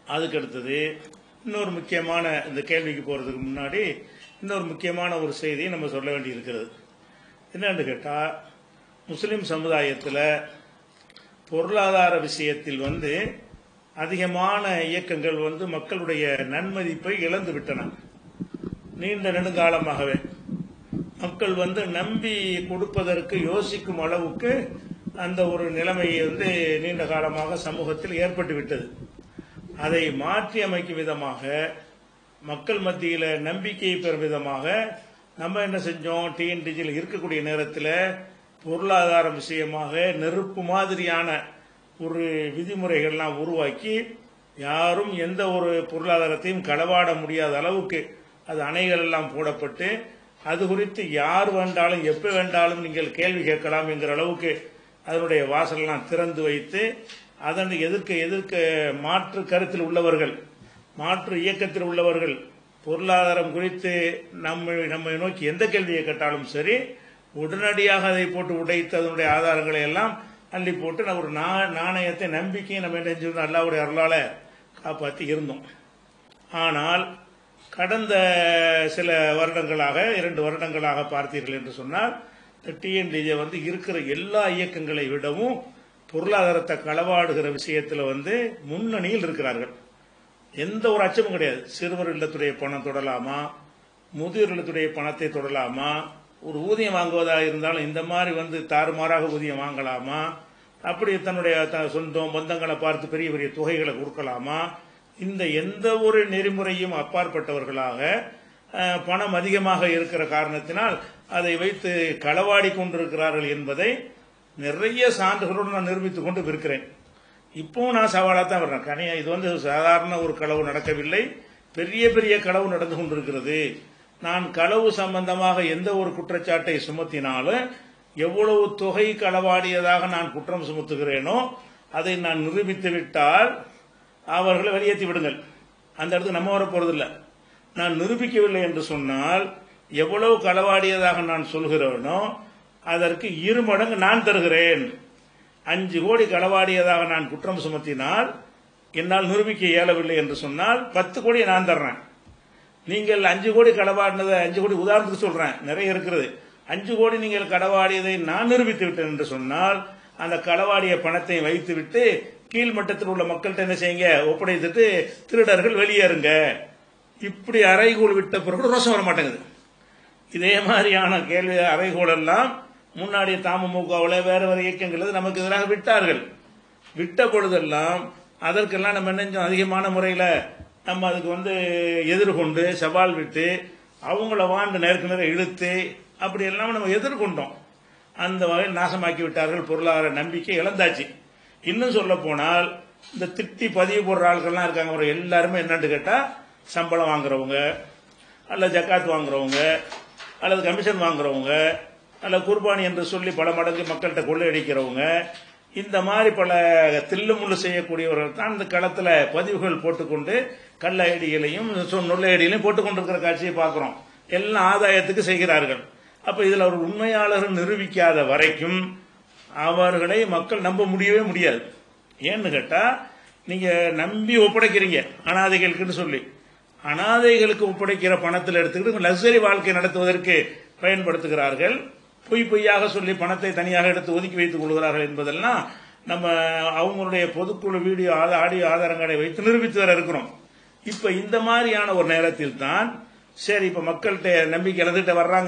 அதுக்கு அடுத்தது இன்னொரு முக்கியமான இந்த கேள்விக்கு போறதுக்கு முன்னாடி இன்னொரு முக்கியமான ஒரு செய்தியை நம்ம சொல்ல வேண்டி இருக்கிறது என்னன்னு கேட்டா முஸ்லிம் சமுதாயத்தில் பொருளாதார விஷயத்தில் வந்து அதிகமான இயக்கங்கள் வந்து மக்களுடைய நன்மதிப்பை இழந்து விட்டன நீண்ட நெடுங்காலமாகவே மக்கள் வந்து நம்பி கொடுப்பதற்கு யோசிக்கும் அளவுக்கு அந்த ஒரு நிலைமை வந்து நீண்ட காலமாக சமூகத்தில் ஏற்பட்டு விட்டது அதை மாற்றி அமைக்கும் விதமாக மக்கள் மத்தியில் நம்பிக்கையை பெறும் விதமாக நம்ம என்ன செஞ்சோம் டிஎன்டிஜியில் இருக்கக்கூடிய நேரத்தில் பொருளாதார விஷயமாக நெருப்பு மாதிரியான ஒரு விதிமுறைகள்லாம் உருவாக்கி யாரும் எந்த ஒரு பொருளாதாரத்தையும் களவாட முடியாத அளவுக்கு அது அணைகள் எல்லாம் போடப்பட்டு அது குறித்து யார் வேண்டாலும் எப்ப வேண்டாலும் நீங்கள் கேள்வி கேட்கலாம் என்கிற அளவுக்கு அதனுடைய வாசலெல்லாம் திறந்து வைத்து அதனை எதிர்க்க எதிர்க்க மாற்று கருத்தில் உள்ளவர்கள் மாற்று இயக்கத்தில் உள்ளவர்கள் பொருளாதாரம் குறித்து நம்ம நம்மை நோக்கி எந்த கேள்வியை கேட்டாலும் சரி உடனடியாக அதை போட்டு உடைத்து அதனுடைய ஆதாரங்களை எல்லாம் அள்ளி போட்டு நம்ம ஒரு நா- நாணயத்தை நம்பிக்கையை நம்ம என்ன செஞ்சிருந்தோம் அல்லாவுடைய அருளால காப்பாற்றி இருந்தோம் ஆனால் கடந்த சில வருடங்களாக இரண்டு வருடங்களாக பார்த்தீர்கள் என்று சொன்னால் டிஎன்டிஜே வந்து இருக்கிற எல்லா இயக்கங்களை விடவும் பொருளாதாரத்தை களவாடுகிற விஷயத்தில் வந்து முன்னணியில் இருக்கிறார்கள் எந்த ஒரு அச்சமும் கிடையாது சிறுவர் இல்லத்துடைய பணம் தொடலாமா முதியோர் இல்லத்துடைய பணத்தை தொடலாமா ஒரு ஊதியம் வாங்குவதா இருந்தாலும் இந்த மாதிரி வந்து தாறுமாறாக ஊதியம் வாங்கலாமா அப்படி தன்னுடைய த- சொந்தம் பந்தங்களை பார்த்து பெரிய பெரிய தொகைகளை கொடுக்கலாமா இந்த எந்த ஒரு நெறிமுறையும் அப்பாற்பட்டவர்களாக அஹ், பணம் அதிகமாக இருக்கிற காரணத்தினால் அதை வைத்து களவாடி கொண்டிருக்கிறார்கள் என்பதை நிறைய சான்றுகளோடு நான் நிரூபித்துக் கொண்டு இருக்கிறேன் இப்பவும் நான் சவாலாக தான் வர்றேன் கனியா இது வந்து சாதாரண ஒரு களவு நடக்கவில்லை பெரிய பெரிய களவு நடந்து கொண்டிருக்கிறது நான் களவு சம்பந்தமாக எந்த ஒரு குற்றச்சாட்டை சுமத்தினாலும் எவ்வளவு தொகை களவாடியதாக நான் குற்றம் சுமத்துகிறேனோ அதை நான் நிரூபித்து விட்டால் அவர்களை வெளியேற்றி விடுங்கள் அந்த இடத்துக்கு நம்ம வர போறதில்லை நான் நிரூபிக்கவில்லை என்று சொன்னால் எவ்வளவு களவாடியதாக நான் சொல்கிறேனோ அதற்கு இரு மடங்கு நான் தருகிறேன் அஞ்சு கோடி களவாடியதாக நான் குற்றம் சுமத்தினால் என்னால் நிரூபிக்க இயலவில்லை என்று சொன்னால் பத்து கோடி நான் தர்றேன் நீங்கள் அஞ்சு கோடி களவாடினதை அஞ்சு கோடி உதாரணத்துக்கு சொல்றேன் நிறைய இருக்கிறது அஞ்சு கோடி நீங்கள் களவாடியதை நான் நிரூபித்து விட்டேன் என்று சொன்னால் அந்த களவாடிய பணத்தை வைத்துவிட்டு கீழ்மட்டத்தில் உள்ள மக்கள்கிட்ட என்ன செய்யுங்க ஒப்படைத்துட்டு திருடர்கள் வெளியேறுங்க இப்படி அறைகூல் விட்ட பிறகு ரோசம் வர மாட்டேங்குது இதே மாதிரியான கேள்வி அறைகோள் எல்லாம் முன்னாடி தமுகவில் வேற வேற இயக்கங்கள் நமக்கு எதிராக விட்டார்கள் விட்ட பொழுதெல்லாம் அதற்கெல்லாம் நம்ம என்ன செஞ்சோம் அதிகமான முறையில் நம்ம அதுக்கு வந்து எதிர்கொண்டு சவால் விட்டு அவங்கள வாண்டு நேருக்கு நேரம் இழுத்து அப்படி எல்லாம் நம்ம எதிர்கொண்டோம் அந்த வகையில் நாசமாக்கி விட்டார்கள் பொருளாதார நம்பிக்கை இழந்தாச்சு இன்னும் சொல்ல போனால் இந்த திட்டி பதிவு போடுற ஆட்கள்லாம் இருக்காங்க ஒரு எல்லாருமே என்னன்னு கேட்டா சம்பளம் வாங்குறவங்க அல்ல ஜக்காத் வாங்குறவங்க அல்லது கமிஷன் வாங்குறவங்க அல்ல குர்பானி என்று சொல்லி பல மடங்கு மக்கள்கிட்ட கொள்ளையடிக்கிறவங்க இந்த மாதிரி பல தில்லுமுள்ளு செய்யக்கூடியவர்கள் தான் இந்த களத்துல பதிவுகள் போட்டுக்கொண்டு கள்ள ஐடிகளையும் நுள்ள ஐடிகளையும் போட்டுக்கொண்டிருக்கிற காட்சியை பார்க்கிறோம் எல்லாம் ஆதாயத்துக்கு செய்கிறார்கள் அப்ப இதுல ஒரு உண்மையாளர் நிரூபிக்காத வரைக்கும் அவர்களை மக்கள் நம்ப முடியவே முடியாது ஏன்னு கேட்டா நீங்க நம்பி ஒப்படைக்கிறீங்க அனாதைகளுக்குன்னு சொல்லி அனாதைகளுக்கு ஒப்படைக்கிற பணத்தில் எடுத்துக்கிட்டு லக்ஸரி வாழ்க்கை நடத்துவதற்கு பயன்படுத்துகிறார்கள் பொய் பொய்யாக சொல்லி பணத்தை தனியாக எடுத்து ஒதுக்கி வைத்துக் கொள்கிறார்கள் என்பதெல்லாம் நம்ம அவங்களுடைய பொதுக்குழு வீடியோ ஆத- ஆடியோ ஆதாரங்களை வைத்து நிரூபித்து வர இருக்கிறோம் இப்ப இந்த மாதிரியான ஒரு நேரத்தில் தான் சரி இப்ப மக்கள்கிட்ட நம்பிக்கை இழந்துட்டு வர்றாங்க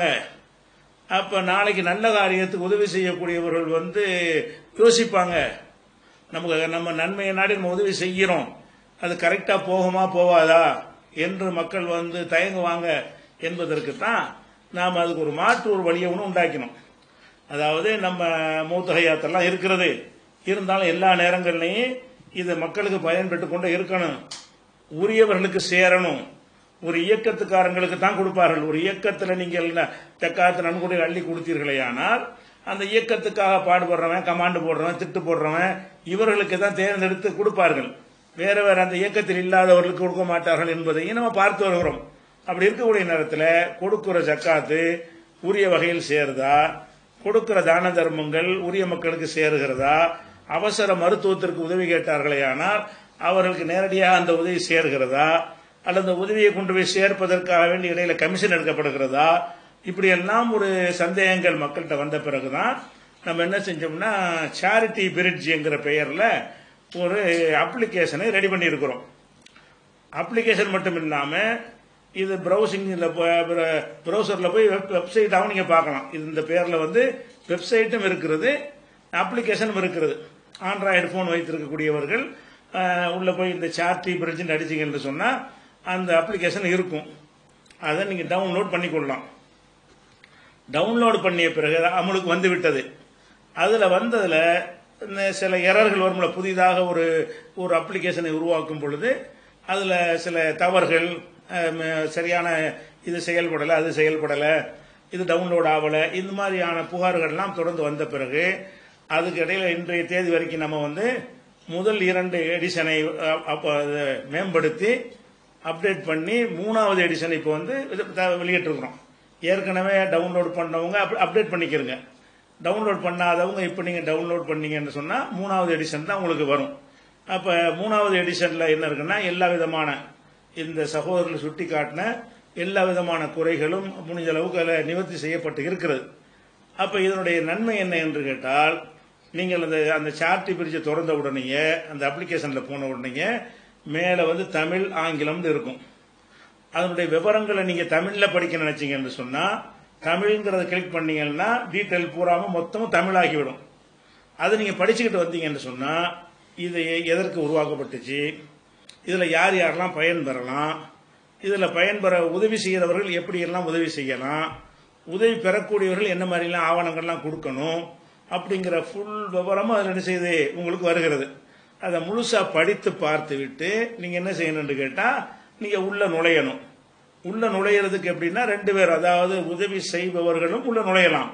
அப்ப நாளைக்கு நல்ல காரியத்துக்கு உதவி செய்யக்கூடியவர்கள் வந்து யோசிப்பாங்க நமக்கு நம்ம நன்மையை நாடி நம்ம உதவி செய்கிறோம் அது கரெக்டா போகுமா போவாதா என்று மக்கள் வந்து தயங்குவாங்க என்பதற்கு தான் நாம் அதுக்கு ஒரு மாற்று ஒரு வழியை ஒன்று உண்டாக்கினோம் அதாவது நம்ம மூத்தகையாத்தெல்லாம் இருக்கிறது இருந்தாலும் எல்லா நேரங்கள்லையும் இது மக்களுக்கு பயன்பட்டு கொண்டே இருக்கணும் உரியவர்களுக்கு சேரணும் ஒரு இயக்கத்துக்காரங்களுக்கு தான் கொடுப்பார்கள் ஒரு இயக்கத்தில் நீங்கள் தக்காத்து நன்கொடை அள்ளி கொடுத்தீர்களே ஆனால் அந்த இயக்கத்துக்காக பாடுபடுறவன் கமாண்டு போடுறவன் திட்டு போடுறவன் இவர்களுக்கு தான் தேர்ந்தெடுத்து கொடுப்பார்கள் வேற வேற அந்த இயக்கத்தில் இல்லாதவர்களுக்கு கொடுக்க மாட்டார்கள் என்பதையும் நம்ம பார்த்து வருகிறோம் அப்படி இருக்கக்கூடிய நேரத்தில் கொடுக்கிற ஜக்காத்து உரிய வகையில் சேருதா கொடுக்கிற தான தர்மங்கள் உரிய மக்களுக்கு சேருகிறதா அவசர மருத்துவத்திற்கு உதவி கேட்டார்களே ஆனால் அவர்களுக்கு நேரடியாக அந்த உதவி சேர்கிறதா அல்லது அந்த உதவியை கொண்டு போய் சேர்ப்பதற்காக வேண்டி இடையில கமிஷன் எடுக்கப்படுகிறதா இப்படி எல்லாம் ஒரு சந்தேகங்கள் மக்கள்கிட்ட வந்த பிறகுதான் நம்ம என்ன செஞ்சோம்னா சேரிட்டி பிரிட்ஜ்ங்கிற பெயர்ல ஒரு அப்ளிகேஷனை ரெடி பண்ணி இருக்கிறோம் அப்ளிகேஷன் மட்டும் இல்லாம இது ப்ரௌசிங்கில் ப்ரௌசரில் போய் வெப் வெப்சைட்டாகவும் நீங்கள் பார்க்கலாம் இது இந்த பேரில் வந்து வெப்சைட்டும் இருக்கிறது அப்ளிகேஷனும் இருக்கிறது ஆண்ட்ராய்டு ஃபோன் வைத்திருக்கக்கூடியவர்கள் அஹ், உள்ள போய் இந்த சார்ட்டி பிரிட்ஜின்னு அடிச்சிங்கன்னு சொன்னால் அந்த அப்ளிகேஷன் இருக்கும் அதை நீங்கள் டவுன்லோட் பண்ணிக்கொள்ளலாம் டவுன்லோட் பண்ணிய பிறகு அமலுக்கு வந்து விட்டது அதில் வந்ததில் இந்த சில எரர்கள் வரும்ல புதிதாக ஒரு ஒரு அப்ளிகேஷனை உருவாக்கும் பொழுது அதில் சில தவறுகள் அஹ், ம- சரியான இது செயல்படலை அது செயல்படலை இது டவுன்லோட் ஆகலை இந்த மாதிரியான புகார்கள்லாம் தொடர்ந்து வந்த பிறகு அதுக்கு இடையில இன்றைய தேதி வரைக்கும் நம்ம வந்து முதல் இரண்டு எடிஷனை அஹ், அப்போ அதை மேம்படுத்தி அப்டேட் பண்ணி மூணாவது எடிஷன் இப்போ வந்து இது த- வெளியிட்டிருக்கிறோம் ஏற்கனவே டவுன்லோட் பண்ணவங்க அப்- அப்டேட் பண்ணிக்கிறங்க டவுன்லோட் பண்ணாதவங்க இப்போ நீங்கள் டவுன்லோட் பண்ணீங்கன்னு சொன்னால் மூணாவது எடிஷன் தான் உங்களுக்கு வரும் அப்போ மூணாவது எடிஷனில் என்ன இருக்குன்னா எல்லா விதமான இந்த சகோதரர்கள் சுட்டி காட்டின எல்லா விதமான குறைகளும் முடிஞ்ச அளவுக்கு அதில் நிவர்த்தி செய்யப்பட்டு இருக்கிறது அப்போ இதனுடைய நன்மை என்ன என்று கேட்டால் நீங்கள் அந்த அந்த சார்ட்டி பிரிட்ஜை திறந்த உடனேயே அந்த அப்ளிகேஷனில் போன உடனேயே மேலே வந்து தமிழ் ஆங்கிலம்னு இருக்கும் அதனுடைய விவரங்களை நீங்க தமிழ்ல படிக்க நினைச்சீங்கன்னு சொன்னா தமிழ்ங்கிறத கிளிக் பண்ணீங்கன்னா டீட்டெயில் பூராம மொத்தமும் தமிழாகிவிடும் அது நீங்க படிச்சுக்கிட்டு வந்தீங்கன்னு சொன்னா இது எதற்கு உருவாக்கப்பட்டுச்சு இதுல யார் யாரெல்லாம் பயன் பெறலாம் இதுல பயன்பெற உதவி செய்கிறவர்கள் எப்படி எல்லாம் உதவி செய்யலாம் உதவி பெறக்கூடியவர்கள் என்ன மாதிரிலாம் ஆவணங்கள்லாம் கொடுக்கணும் அப்படிங்கிற ஃபுல் விவரமும் அதில் என்ன செய்யுது உங்களுக்கு வருகிறது அதை முழுசா படித்து பார்த்து விட்டு நீங்க என்ன செய்யணும்னு கேட்டா நீங்க உள்ள நுழையணும் உள்ள நுழையிறதுக்கு எப்படின்னா ரெண்டு பேர் அதாவது உதவி செய்பவர்களும் உள்ள நுழையலாம்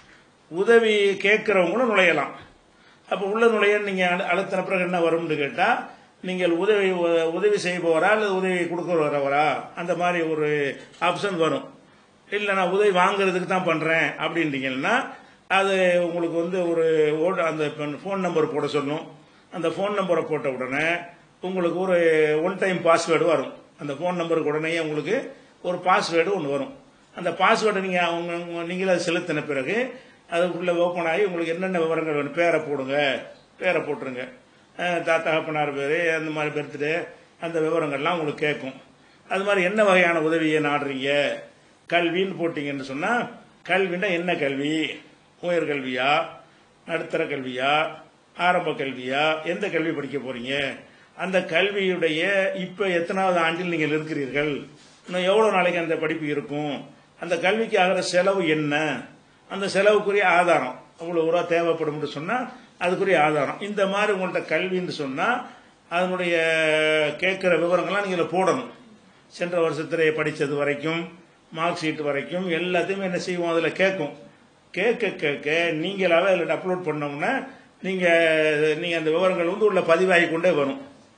உதவி கேட்கிறவங்களும் நுழையலாம் அப்ப உள்ள நுழைய நீங்க அழு- அழுத்தின பிறகு என்ன வரும்னு கேட்டா நீங்கள் உதவி உதவி செய்பவரா அல்லது உதவி கொடுக்கிறவரா அந்த மாதிரி ஒரு ஆப்ஷன் வரும் இல்லை நான் உதவி வாங்குறதுக்கு தான் பண்றேன் அப்படின்றீங்கன்னா அது உங்களுக்கு வந்து ஒரு ஓட- அந்த ஃபோன் நம்பர் போட சொல்லும் அந்த ஃபோன் நம்பரை போட்ட உடனே உங்களுக்கு ஒரு ஒன் டைம் பாஸ்வேர்டு வரும் அந்த ஃபோன் நம்பருக்கு உடனே உங்களுக்கு ஒரு பாஸ்வேர்டு ஒன்று வரும் அந்த பாஸ்வேர்டை நீங்கள் அவங்க உங்க- நீங்களே அதை செலுத்தின பிறகு அதுக்குள்ளே ஓப்பன் ஆகி உங்களுக்கு என்னென்ன விவரங்கள் வேணும் பேரை போடுங்க பேரை போட்டுருங்க அஹ் தாத்தா அப்பனார் பேர் அந்த மாதிரி பர்த்டே அந்த விவரங்கள்லாம் உங்களுக்கு கேட்கும் அது மாதிரி என்ன வகையான உதவியை நாடுறீங்க கல்வின்னு போட்டீங்கன்னு சொன்னால் கல்வின்னா என்ன கல்வி உயர்கல்வியா நடுத்தர கல்வியா ஆரம்ப கல்வியா எந்த கல்வி படிக்க போறீங்க அந்த கல்வியுடைய இப்ப எத்தனாவது ஆண்டில் நீங்கள் இருக்கிறீர்கள் இன்னும் எவ்வளவு நாளைக்கு அந்த படிப்பு இருக்கும் அந்த கல்விக்கு ஆகிற செலவு என்ன அந்த செலவுக்குரிய ஆதாரம் அவ்வளவு ரூபா தேவைப்படும் சொன்னா அதுக்குரிய ஆதாரம் இந்த மாதிரி உங்கள்ட்ட கல்வின்னு சொன்னா அதனுடைய கேட்கிற விவரங்கள்லாம் நீங்க இதுல போடணும் சென்ற வருஷத்திலே படிச்சது வரைக்கும் மார்க் ஷீட் வரைக்கும் எல்லாத்தையுமே என்ன செய்வோம் அதுல கேட்கும் கேட்க கேட்க நீங்களாவே அதில் அப்லோட் பண்ணோம்னா நீங்க நீங்க அந்த விவரங்கள் வந்து உள்ள பதிவாகி கொண்டே வரும்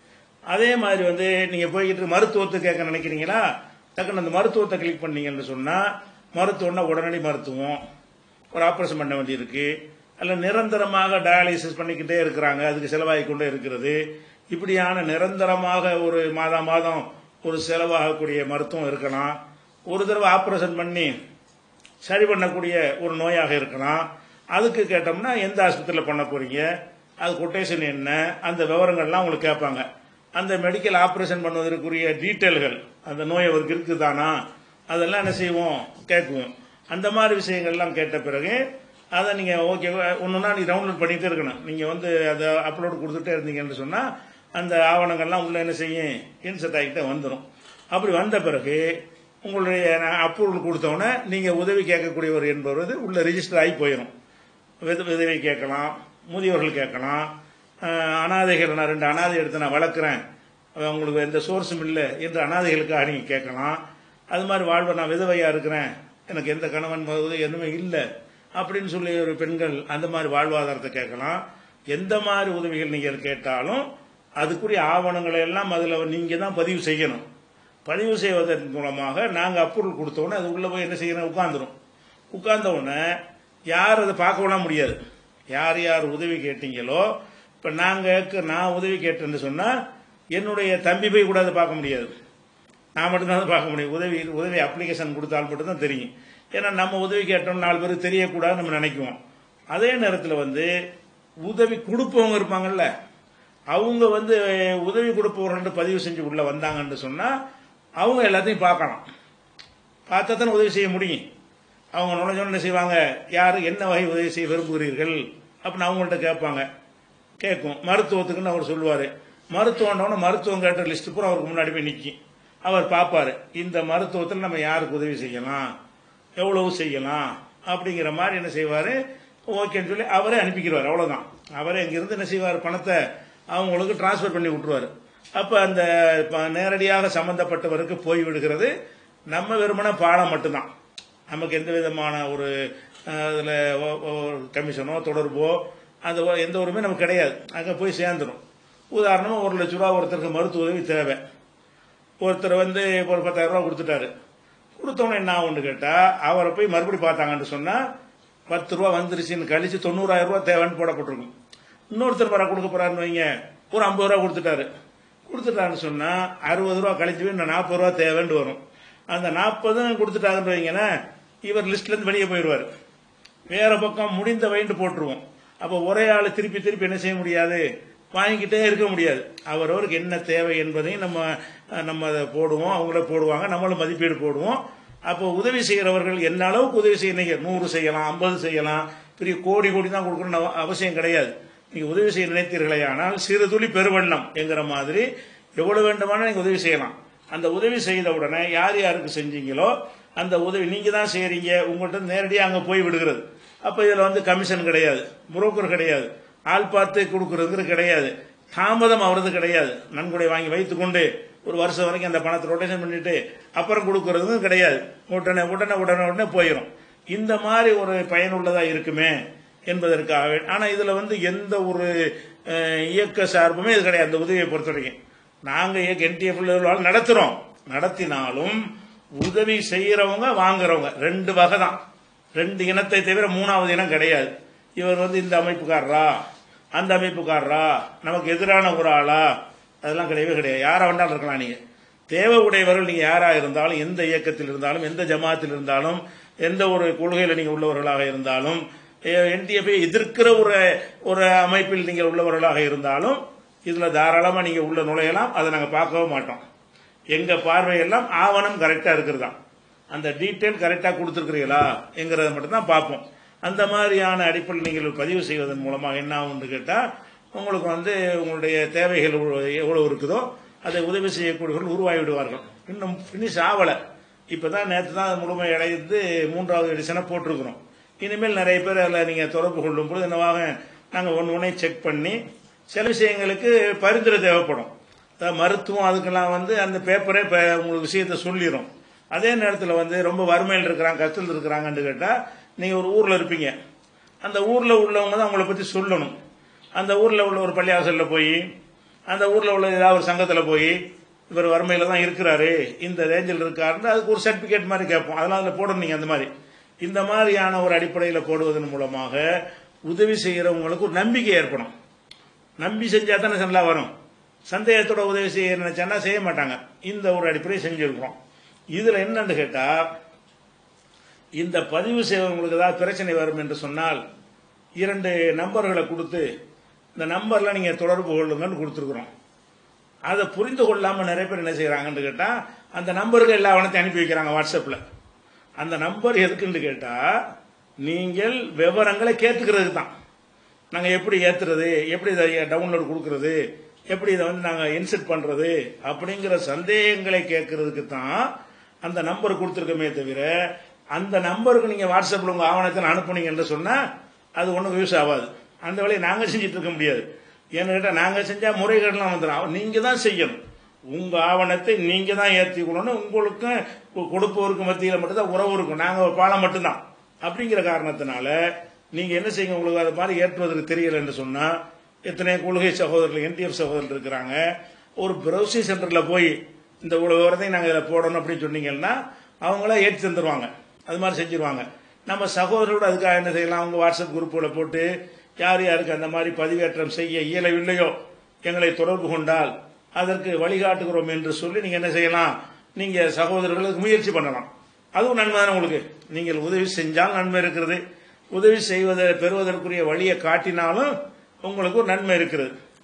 அதே மாதிரி வந்து நீங்க போய்கிட்டு மருத்துவத்தை கேட்க நினைக்கிறீங்களா டக்குன்னு அந்த மருத்துவத்தை கிளிக் பண்ணீங்கன்னு சொன்னா மருத்துவம்னா உடனடி மருத்துவம் ஒரு ஆபரேஷன் பண்ண வேண்டியிருக்கு அல்ல நிரந்தரமாக டயாலிசிஸ் பண்ணிக்கிட்டே இருக்கிறாங்க அதுக்கு செலவாகி கொண்டே இருக்கிறது இப்படியான நிரந்தரமாக ஒரு மாதா மாதம் ஒரு செலவாகக்கூடிய மருத்துவம் இருக்கலாம் ஒரு தடவை ஆபரேஷன் பண்ணி சரி பண்ணக்கூடிய ஒரு நோயாக இருக்கலாம் அதுக்கு கேட்டோம்னா எந்த ஆஸ்பத்திரியில் பண்ண போறீங்க அது கொட்டேஷன் என்ன அந்த விவரங்கள்லாம் உங்களுக்கு கேட்பாங்க அந்த மெடிக்கல் ஆபரேஷன் பண்ணுவதற்குரிய டீட்டெயில்கள் அந்த நோய் அவருக்கு இருக்குதானா அதெல்லாம் என்ன செய்வோம் கேட்குவோம் அந்த மாதிரி விஷயங்கள்லாம் கேட்ட பிறகு அதை நீங்க ஓகே ஒன்றுனா நீ டவுன்லோட் பண்ணிட்டே இருக்கணும் நீங்க வந்து அதை அப்லோட் கொடுத்துட்டே இருந்தீங்கன்னு சொன்னா அந்த ஆவணங்கள்லாம் உள்ள என்ன செய்யும் இன்செர்ட் ஆகிட்டே வந்துடும் அப்படி வந்த பிறகு உங்களுடைய அப்ரூவல் கொடுத்தோன்னே நீங்க உதவி கேட்கக்கூடியவர் என்பவர் உள்ள ரிஜிஸ்டர் ஆகி போயிடும் வித- விதவை கேட்கலாம் முதியோர்கள் கேட்கலாம் அஹ், அனாதைகள் நான் ரெண்டு அனாதை எடுத்து நான் வளர்க்குறேன் அது உங்களுக்கு எந்த சோர்ஸும் இல்லை என்று அனாதைகளுக்காக நீங்கள் கேட்கலாம் அது மாதிரி வாழ்வை நான் விதவையா இருக்கிறேன் எனக்கு எந்த கணவன் உதவி எதுவுமே இல்லை அப்படின்னு சொல்லி ஒரு பெண்கள் அந்த மாதிரி வாழ்வாதாரத்தை கேட்கலாம் எந்த மாதிரி உதவிகள் நீங்கள் கேட்டாலும் அதுக்குரிய ஆவணங்களை எல்லாம் அதில் நீங்கள் தான் பதிவு செய்யணும் பதிவு செய்வதன் மூலமாக நாங்கள் அப்ரூவல் கொடுத்த உடனே அது உள்ள போய் என்ன செய்யணும் உட்காந்துரும் உட்கார்ந்த உடனே யார் அதை பார்க்க முடியாது யார் யார் உதவி கேட்டீங்களோ இப்போ நாங்கள் நான் உதவி கேட்டேன்னு சொன்னால் என்னுடைய தம்பி போய் கூட அதை பார்க்க முடியாது நான் மட்டும்தான் அதை பார்க்க முடியும் உதவி உதவி அப்ளிகேஷன் கொடுத்தால் மட்டும்தான் தெரியும் ஏன்னா நம்ம உதவி கேட்டோம் நாலு பேருக்கு தெரியக்கூடாதுன்னு நம்ம நினைக்குவோம் அதே நேரத்தில் வந்து உதவி கொடுப்பவங்க இருப்பாங்கல்ல அவங்க வந்து உதவி கொடுப்பவர்கள் பதிவு செஞ்சு உள்ள வந்தாங்கன்னு சொன்னா அவங்க எல்லாத்தையும் பார்க்கலாம் பார்த்தா தானே உதவி செய்ய முடியும் அவங்க நுழைஞ்சோன்னு என்ன செய்வாங்க யாரு என்ன வகை உதவி செய்ய விரும்புகிறீர்கள் அப்படின்னு அவங்கள்ட்ட கேட்பாங்க கேட்கும் மருத்துவத்துக்குன்னு அவர் சொல்லுவார் மருத்துவம்னு மருத்துவம் கேட்ட லிஸ்ட் பூரா அவருக்கு முன்னாடி போய் நிற்கும் அவர் பார்ப்பாரு இந்த மருத்துவத்தில் நம்ம யாருக்கு உதவி செய்யலாம் எவ்வளவு செய்யலாம் அப்படிங்கிற மாதிரி என்ன செய்வார் ஓகேன்னு சொல்லி அவரே அனுப்பிக்கிறார் அவ்வளோதான் அவரே இங்கிருந்து என்ன செய்வார் பணத்தை அவங்களுக்கு டிரான்ஸ்ஃபர் பண்ணி விட்டுருவார் அப்போ அந்த ப- நேரடியாக சம்பந்தப்பட்டவருக்கு போய் விடுகிறது நம்ம வெறுமன பாடம் மட்டும்தான் நமக்கு எந்த விதமான ஒரு அதில் கமிஷனோ தொடர்போ அது ஒ- எந்த ஒருமே நமக்கு கிடையாது அங்கே போய் சேர்ந்துடும் உதாரணமாக ஒரு லட்ச ரூபா ஒருத்தருக்கு மருத்துவ உதவி தேவை ஒருத்தர் வந்து ஒரு பத்தாயிரம் ரூபா கொடுத்துட்டாரு கொடுத்தவொன்னே என்ன ஆகும்னு கேட்டால் அவரை போய் மறுபடி பார்த்தாங்கன்னு சொன்னால் பத்து ரூபா வந்துருச்சுன்னு கழிச்சு தொண்ணூறாயிரம் ரூபா தேவைன்னு போடப்பட்டிருக்கும் இன்னொருத்தர் வர கொடுக்க போறாருன்னு வைங்க ஒரு ஐம்பது ரூபா கொடுத்துட்டாரு கொடுத்துட்டாருன்னு சொன்னா அறுபது ரூபா கழிச்சு போய் இன்னும் நாற்பது ரூபா தேவைன்னு வரும் அந்த நாற்பதும் கொடுத்துட்டாங்கன்னு வைங்கன்னா இவர் லிஸ்ட்ல இருந்து வெளியே போயிடுவார் வேற பக்கம் முடிந்த வைண்டு போட்டுருவோம் அப்போ ஒரே ஆள் திருப்பி திருப்பி என்ன செய்ய முடியாது வாங்கிக்கிட்டே இருக்க முடியாது அவரவருக்கு என்ன தேவை என்பதையும் நம்ம அஹ், நம்ம அதை போடுவோம் அவங்கள போடுவாங்க நம்மளும் மதிப்பீடு போடுவோம் அப்போ உதவி செய்கிறவர்கள் என்ன அளவுக்கு உதவி செய்ய நீங்க நூறு செய்யலாம் ஐம்பது செய்யலாம் பெரிய கோடி கோடி தான் கொடுக்கணும்னு அவ- அவசியம் கிடையாது நீங்க உதவி செய்ய நினைத்தீர்களே ஆனால் சிறு துளி பெருவெள்ளம் என்கிற மாதிரி எவ்வளவு வேண்டுமானாலும் நீங்க உதவி செய்யலாம் அந்த உதவி செய்த உடனே யார் யாருக்கு செஞ்சீங்களோ அந்த உதவி நீங்க தான் செய்றீங்க உங்கள்கிட்ட நேரடியாக அங்க போய் விடுகிறது அப்ப இதுல வந்து கமிஷன் கிடையாது புரோக்கர் கிடையாது ஆள் பார்த்து கொடுக்கறது கிடையாது தாமதம் ஆவறது கிடையாது நன்கொடை வாங்கி வைத்துக்கொண்டு ஒரு வருஷம் வரைக்கும் அந்த பணத்தை ரொட்டேஷன் பண்ணிட்டு அப்புறம் கொடுக்கறதும் கிடையாது உடனே உடனே உடனே உடனே போயிடும் இந்த மாதிரி ஒரு பயனுள்ளதா இருக்குமே என்பதற்காக ஆனா இதுல வந்து எந்த ஒரு அஹ், இயக்க சார்புமே இது கிடையாது அந்த உதவியை பொறுத்த வரைக்கும் நாங்க இயக்க என்டிஎஃப் நடத்துறோம் நடத்தினாலும் உதவி செய்யறவங்க வாங்குறவங்க ரெண்டு வகை தான் ரெண்டு இனத்தை தவிர மூணாவது இனம் கிடையாது இவர் வந்து இந்த அமைப்புக்காரரா அந்த அமைப்புக்காரரா நமக்கு எதிரான ஒரு ஆளா அதெல்லாம் கிடையவே கிடையாது யாரா வேண்டாலும் இருக்கலாம் நீங்க தேவை உடையவர்கள் நீங்க யாரா இருந்தாலும் எந்த இயக்கத்தில் இருந்தாலும் எந்த ஜமாத்தில் இருந்தாலும் எந்த ஒரு கொள்கையில நீங்க உள்ளவர்களாக இருந்தாலும் என்டிஎஃப் எதிர்க்கிற ஒரு ஒரு அமைப்பில் நீங்கள் உள்ளவர்களாக இருந்தாலும் இதுல தாராளமா நீங்க உள்ள நுழையலாம் அதை நாங்க பார்க்கவும் மாட்டோம் எங்க பார்வையெல்லாம் ஆவணம் கரெக்டா இருக்கிறதா அந்த டீட்டெயில் கரெக்டா கொடுத்துருக்கிறீங்களா என்கிறத மட்டும் தான் பார்ப்போம் அந்த மாதிரியான அடிப்படையில் நீங்கள் பதிவு செய்வதன் மூலமாக என்ன ஆகும்னு கேட்டா உங்களுக்கு வந்து உங்களுடைய தேவைகள் எவ்வளவு இருக்குதோ அதை உதவி செய்யக்கூடியவர்கள் உருவாகி விடுவார்கள் இன்னும் ஃபினிஷ் ஆகல இப்பதான் நேற்று தான் அது முழுமை அடைந்து மூன்றாவது எடிஷனை போட்டிருக்கிறோம் இனிமேல் நிறைய பேர் அதில் நீங்கள் தொடர்பு கொள்ளும் பொழுது என்னவாக நாங்கள் ஒன்று ஒன்றே செக் பண்ணி சில விஷயங்களுக்கு பரிந்துரை தேவைப்படும் அதாவது மருத்துவம் அதுக்கெல்லாம் வந்து அந்த பேப்பரே இப்போ உங்களுக்கு விஷயத்தை சொல்லிடும் அதே நேரத்தில் வந்து ரொம்ப வறுமையில் இருக்கிறாங்க கஷ்டத்தில் இருக்கிறாங்கன்னு கேட்டால் நீங்கள் ஒரு ஊரில் இருப்பீங்க அந்த ஊரில் உள்ளவங்க தான் உங்களை பற்றி சொல்லணும் அந்த ஊரில் உள்ள ஒரு பள்ளியாசலில் போய் அந்த ஊரில் உள்ள ஏதாவது ஒரு சங்கத்தில் போய் இவர் வறுமையில் தான் இருக்கிறாரு இந்த ரேஞ்சில் இருக்காருன்னு அதுக்கு ஒரு சர்டிஃபிகேட் மாதிரி கேட்போம் அதெல்லாம் அதில் போடணும் நீங்கள் அந்த மாதிரி இந்த மாதிரியான ஒரு அடிப்படையில் போடுவதன் மூலமாக உதவி செய்கிறவங்களுக்கு ஒரு நம்பிக்கை ஏற்படும் நம்பி செஞ்சா தானே நல்லா வரும் சந்தேகத்தோட உதவி செய்ய நினைச்சானா செய்ய மாட்டாங்க இந்த ஒரு அடிப்படையை செஞ்சிருக்கிறோம் இதுல என்னன்னு கேட்டா இந்த பதிவு செய்வங்களுக்கு ஏதாவது பிரச்சனை வரும் என்று சொன்னால் இரண்டு நம்பர்களை கொடுத்து இந்த நம்பர்ல நீங்க தொடர்பு கொள்ளுங்கன்னு கொடுத்துருக்குறோம் அதை புரிந்து கொள்ளாம நிறைய பேர் என்ன செய்யறாங்கன்னு கேட்டா அந்த நம்பருக்கு எல்லா அவனத்தையும் அனுப்பி வைக்கிறாங்க வாட்ஸ்அப்ல அந்த நம்பர் எதுக்குன்னு கேட்டா நீங்கள் விவரங்களை கேட்டுக்கிறது தான் நாங்க எப்படி ஏத்துறது எப்படி இதை டவுன்லோட் கொடுக்கறது எப்படி இதை வந்து நாங்க இன்செர்ட் பண்றது அப்படிங்கிற சந்தேகங்களை கேட்கறதுக்கு தான் அந்த நம்பர் கொடுத்துருக்கமே தவிர அந்த நம்பருக்கு நீங்க வாட்ஸ்அப்ல உங்க ஆவணத்தை அனுப்புனீங்கன்னு சொன்னா அது ஒன்றும் யூஸ் ஆகாது அந்த வேலையை நாங்க செஞ்சுட்டு இருக்க முடியாது ஏன்னு கேட்டா நாங்க செஞ்சா முறைகேடுலாம் வந்துடும் நீங்க தான் செய்யணும் உங்க ஆவணத்தை நீங்க தான் ஏற்றிக்கணும்னு உங்களுக்கும் கொ- கொடுப்பவருக்கு மத்தியில் மட்டும்தான் உறவு இருக்கும் நாங்க ஒரு பாலம் மட்டும்தான் அப்படிங்கிற காரணத்தினால நீங்க என்ன செய்யுங்க உங்களுக்கு அது மாதிரி ஏற்றுவதற்கு தெரியல என்று சொன்னா எத்தனை கொள்கை சகோதரர்கள் என்டிஎஃப் சகோதரர்கள் இருக்கிறாங்க ஒரு ப்ரௌசிங் சென்டர்ல போய் இந்த இவ்வளவு விவரத்தையும் நாங்க இதில் போடணும் அப்படின்னு சொன்னீங்கன்னா அவங்களா ஏற்றி தந்துருவாங்க அது மாதிரி செஞ்சிருவாங்க நம்ம சகோதரரோட அதுக்காக என்ன செய்யலாம் அவங்க வாட்ஸ்அப் குரூப்புல போட்டு யார் யாருக்கு அந்த மாதிரி பதிவேற்றம் செய்ய இயலவில்லையோ எங்களை தொடர்பு கொண்டால் அதற்கு வழிகாட்டுகிறோம் என்று சொல்லி நீங்க என்ன செய்யலாம் நீங்க சகோதரர்களுக்கு முயற்சி பண்ணலாம் அதுவும் நன்மை தானே உங்களுக்கு நீங்கள் உதவி செஞ்சால் நன்மை இருக்கிறது உதவி செய்வதை பெறுவதற்குரிய வழியை காட்டினாலும் உங்களுக்கு ஒரு நன்மை இருக்கிறது